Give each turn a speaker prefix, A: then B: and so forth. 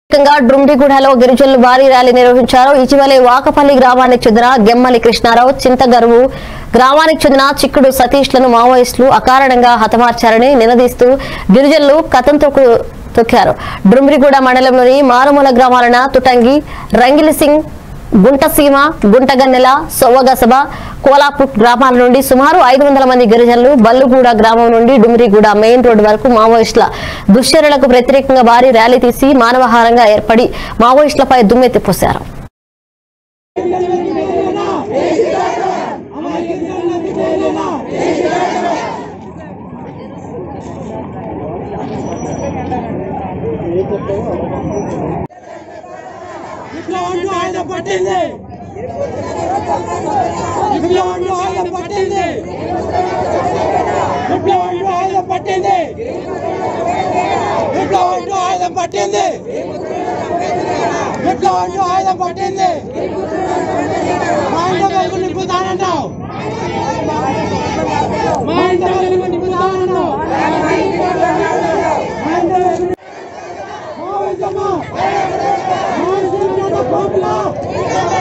A: ముఖ్యంగా డ్రుమ్డిగూడలో గిరిజనులు భారీ ర్యాలీ నిర్వహించారు ఇటీవలే వాకపల్లి గ్రామానికి చెందిన గెమ్మలి కృష్ణారావు చింతగరువు గ్రామానికి చెందిన చిక్కుడు సతీష్లను మావోయిస్టులు అకారణంగా హతమార్చారని నిలదీస్తూ గిరిజనులు కథంతో తొక్కారు డ్రుమ్రిగూడ మండలంలోని మారుమూల గ్రామాలైన తుటంగి రంగిలి సింగ్ గుంటసీమ గుంటగన్నెల సొవ్వగసబ కోలాపుట్ గ్రామాల నుండి సుమారు ఐదు వందల మంది గిరిజనులు బల్లుగూడ గ్రామం నుండి డుమిరిగూడ మెయిన్ రోడ్డు వరకు మావోయిస్టుల దుశ్చర్యలకు వ్యతిరేకంగా భారీ ర్యాలీ తీసి మానవహారంగా ఏర్పడి మావోయిస్టులపై దుమ్మెత్తిపోశారు
B: విప్లవంలో ఆయుధం పట్టింది విప్లవంలో ఆయుధం పట్టింది విప్లవంలో ఆయుధం పట్టింది విప్లవంలో ఆయుధం పట్టింది విప్లవంలో ఆయుధం పట్టింది మా ఇంట్లో వెలుగు నింపుతానన్నావు మా ఇంట్లో వెలుగు నింపుతానన్నావు మా ఇంట్లో వెలుగు మావోయిజమా మావోయిజం కోపులా